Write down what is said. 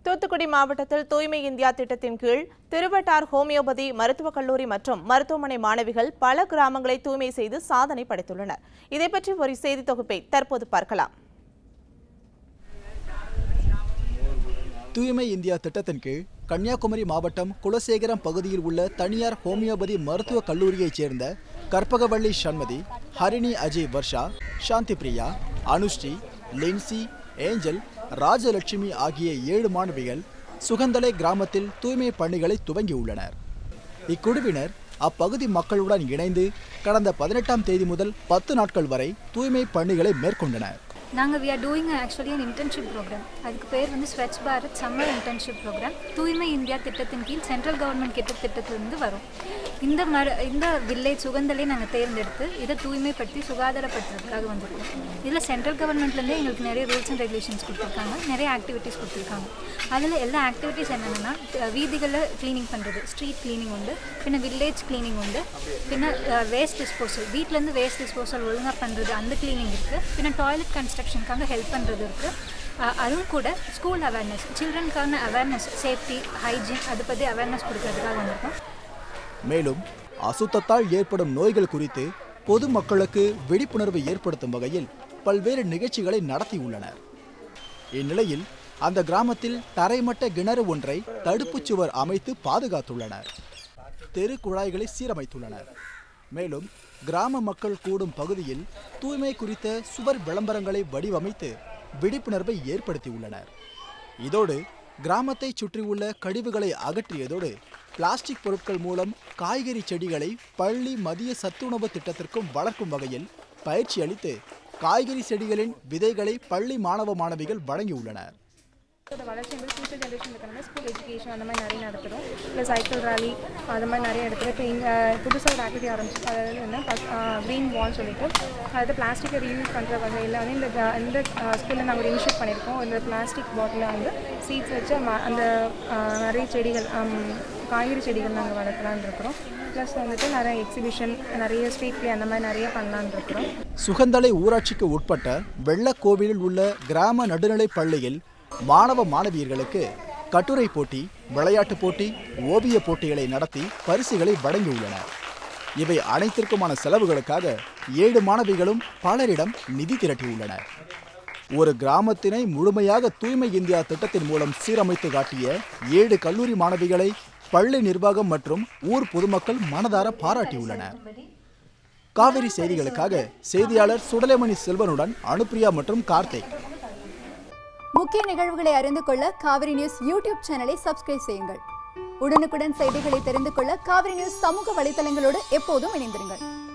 தூத்துக்குடி மாவட்டத்தில் தூய்மை இந்தியா திட்டத்தின் கீழ் திருவட்டார் ஹோமியோபதி மருத்துவக் கல்லூரி மற்றும் மருத்துவமனை மாணவிகள் பல கிராமங்களை தூய்மை செய்து சாதனை படைத்துள்ளனர் இதை பற்றி ஒரு செய்தி தொகுப்பை தற்போது பார்க்கலாம் தூய்மை இந்தியா திட்டத்தின் கீழ் கன்னியாகுமரி மாவட்டம் குலசேகரம் பகுதியில் உள்ள தனியார் ஹோமியோபதி மருத்துவக் கல்லூரியைச் சேர்ந்த கற்பகவள்ளி சண்மதி ஹரிணி அஜய் வர்ஷா சாந்தி பிரியா அனுஸ்ரீ லின்சி ஏஞ்சல் ராஜலட்சுமி ஆகிய ஏழு மாணவிகள் சுகந்தலை கிராமத்தில் தூய்மை பணிகளை துவங்கியுள்ளனர் இக்குழுவினர் அப்பகுதி மக்களுடன் இணைந்து கடந்த பதினெட்டாம் தேதி முதல் பத்து நாட்கள் வரை தூய்மை பணிகளை மேற்கொண்டனர் நாங்கள் we are doing actually an internship programme அதுக்கு பேர் வந்து Swachh Bharat summer internship programme தூய்மை இந்தியா திட்டத்தின் கீழ் சென்ட்ரல் கவர்மெண்ட் கிட்ட திட்டத்திலிருந்து வரும் இந்த மர இந்த வில்லேஜ் சுகந்தலை நாங்கள் தேர்ந்தெடுத்து இதை தூய்மைப்படுத்தி சுகாதாரப்படுத்துறதுக்காக வந்திருக்கோம் இதில் சென்ட்ரல் கவர்மெண்ட்லேருந்தே எங்களுக்கு நிறைய ரூல்ஸ் அண்ட் ரெகுலேஷன்ஸ் கொடுத்துருக்காங்க நிறைய ஆக்டிவிட்டீஸ் கொடுத்துருக்காங்க அதில் எல்லா ஆக்டிவிட்டீஸ் என்னென்னா வீதிகளில் க்ளீனிங் பண்ணுறது ஸ்ட்ரீட் க்ளீனிங் உண்டு பின்ன வில்லேஜ் க்ளீனிங் உண்டு பின்ன வேஸ்ட் டிஸ்போசல் வீட்டிலேருந்து வேஸ்ட் டிஸ்போசல் ஒழுங்காக பண்ணுறது அந்த க்ளீனிங் இருக்குது பின்ன டாய்லெட் கன்ஸ்ட்ரக்ஷனுக்காக ஹெல்ப் பண்ணுறது இருக்குது அதுவும் கூட ஸ்கூல் அவேர்னஸ் சில்ட்ரனுக்கான அவேர்னஸ் சேஃப்டி ஹைஜீன் அதை பற்றி அவேர்னஸ் கொடுக்கறதுக்காக வந்திருக்கோம் மேலும் அசுத்தத்தால் ஏற்படும் நோய்கள் குறித்து பொதுமக்களுக்கு விழிப்புணர்வு ஏற்படுத்தும் வகையில் பல்வேறு நிகழ்ச்சிகளை நடத்தியுள்ளனர் இந்நிலையில் அந்த கிராமத்தில் தரைமட்ட கிணறு ஒன்றை தடுப்புச் சுவர் அமைத்து பாதுகாத்துள்ளனர் தெரு குழாய்களை சீரமைத்துள்ளனர் மேலும் கிராம மக்கள் கூடும் பகுதியில் தூய்மை குறித்த சுவர் விளம்பரங்களை வடிவமைத்து விழிப்புணர்வை ஏற்படுத்தியுள்ளனர் இதோடு கிராமத்தைச் சுற்றியுள்ள கழிவுகளை அகற்றியதோடு பிளாஸ்டிக் பொருட்கள் மூலம் காய்கறி செடிகளை பள்ளி மதிய சத்துணவு திட்டத்திற்கும் வளர்க்கும் வகையில் பயிற்சி அளித்து காய்கறி செடிகளின் விதைகளை பள்ளி மாணவ மாணவிகள் வழங்கியுள்ளனர் இதோட வளர்ச்சி வந்து ஃபியூச்சர் ஜென்ரேஷன் இருக்கிறனால ஸ்கூல் எஜுகேஷன் அந்த மாதிரி நிறைய நடத்துகிறோம் ப்ளஸ் சைக்கிள் ரேலி அந்த மாதிரி நிறைய எடுத்துகிறோம் இப்போ இங்கே புதுசாக ஒரு ஆக்டிவிட்டி ஆரம்பிச்சு அதாவது என்ன க்ரீன் வால் சொல்லிட்டு அதாவது பிளாஸ்டிக்கை ரீயூஸ் பண்ணுற வகையில் வந்து இந்த க- இந்த ஸ்கூலில் நாங்கள் ஒரு இனிஷியேட் பண்ணியிருக்கோம் இந்த பிளாஸ்டிக் பாட்டிலில் வந்து சீட்ஸ் வச்சு ம- அந்த ஆஹ், நிறைய செடிகள் ஆம், காய்கறி செடிகள் நாங்கள் வளர்க்கலான்னு இருக்கிறோம் ப்ளஸ் வந்துட்டு நிறைய எக்ஸிபிஷன் நிறைய ஸ்ட்ரீட் ப்ளே அந்த மாதிரி நிறைய பண்ணலான்னு இருக்கிறோம் சுகந்தலை ஊராட்சிக்கு உட்பட்ட வெள்ளக்கோவிலில் உள்ள கிராம நடுநிலைப் பள்ளியில் மாணவ மாணவியர்களுக்கு கட்டுரை போட்டி விளையாட்டுப் போட்டி ஓவியப் போட்டிகளை நடத்தி பரிசுகளை வழங்கியுள்ளனர் இவை அனைத்திற்குமான செலவுகளுக்காக ஏழு மாணவிகளும் பலரிடம் நிதி திரட்டியுள்ளனர் ஒரு கிராமத்தினை முழுமையாக தூய்மை இந்தியா திட்டத்தின் மூலம் சீரமைத்து காட்டிய ஏழு கல்லூரி மாணவிகளை பள்ளி நிர்வாகம் மற்றும் ஊர் பொதுமக்கள் மனதார பாராட்டியுள்ளனர் காவிரி செய்திகளுக்காக செய்தியாளர் சுடலைமணி செல்வனுடன் அனுப்பிரியா மற்றும் கார்த்திக் முக்கிய நிகழ்வுகளை அறிந்து கொள்ள காவிரி நியூஸ் யூடியூப் சேனலை சப்ஸ்கிரைப் செய்யுங்கள் உடனுக்குடன் செய்திகளை தெரிந்து கொள்ள காவிரி நியூஸ் சமூக வலைத்தளங்களோடு எப்போதும் இணைந்திருங்கள்